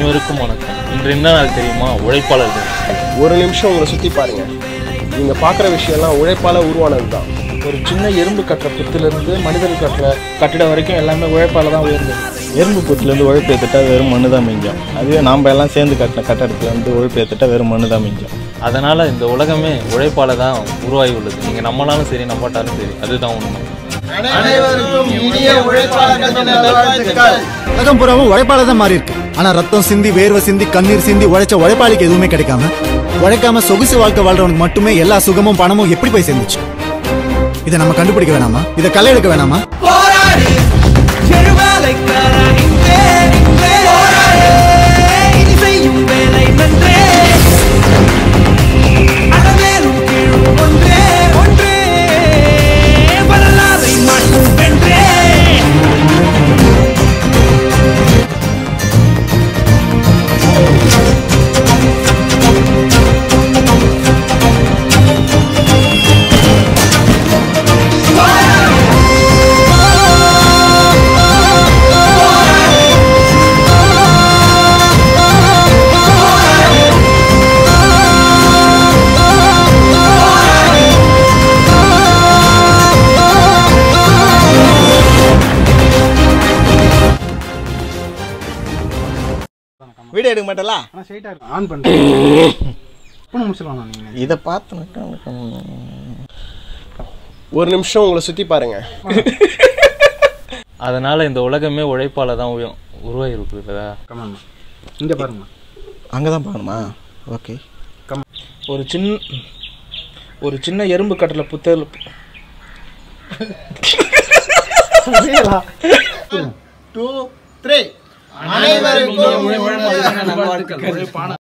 அனைவருக்கும் வணக்கம் இன்று என்ன நாள் தெரியுமா உழைப்பாளர் தினம் ஒரு நிமிஷம் உங்களை சுற்றி பாருங்க நீங்கள் பார்க்குற விஷயம்லாம் உழைப்பால் உருவானது தான் ஒரு சின்ன எறும்பு கட்டுற புத்திலிருந்து மனிதர் கட்டுற கட்டிடம் வரைக்கும் எல்லாமே உழைப்பால தான் உயர்ந்தது எறும்பு புத்துலேருந்து உழைப்பு ஏற்றுட்டா வெறும் மண்ணு தான் மிஞ்சம் அதுவே நாம் எல்லாம் சேர்ந்து கட்டின கட்டடத்துல வந்து உழைப்பு ஏற்றுட்டா வெறும் மண்ணு தான் மிஞ்சம் அதனால இந்த உலகமே உழைப்பால தான் உருவாகி உள்ளது நீங்க நம்பலாலும் சரி நம்பாட்டாலும் சரி அதுதான் உண்மை உலகம் பூராவும் உழைப்பால தான் மாறி இருக்கு ஆனா ரத்தம் சிந்தி வேர்வை சிந்தி கண்ணீர் சிந்தி உழைச்ச உழைப்பாளிக்கு எதுவுமே கிடைக்காம உழைக்காம சொகுசு வாழ்க்கை வாழ்றவனுக்கு மட்டுமே எல்லா சுகமும் பணமும் எப்படி போய் சேர்ந்துச்சு இதை நம்ம கண்டுபிடிக்க வேணாமா இதை களை எடுக்க வேணாமா போராடு எழுவாலைக்காரா இங்கே இங்கே போராடு இனி செய்யும் வேலை நன்றே அடமேலும் கீழும் ஒன்றே ஒன்றே வரலாறை மாற்றும் வென்றே வீடியோ எடுக்க மாட்டல ஆனால் ஸ்ட்ரைட்டாக இருக்கும் ஆன் பண்ணுறேன் இப்போ முடிச்சிடலாம் நீங்கள் இதை பார்த்து ஒரு நிமிஷம் உங்களை சுற்றி பாருங்க அதனால இந்த உலகமே உழைப்பால தான் உய- உருவாகி இருக்குதா கமாமா இங்கே பாருங்கம்மா அங்கே தான் பார்க்கணுமா ஓகே ஒரு சின்ன ஒரு சின்ன எறும்பு கட்டல புத்தல் டூ த்ரீ அனைவருக்கும்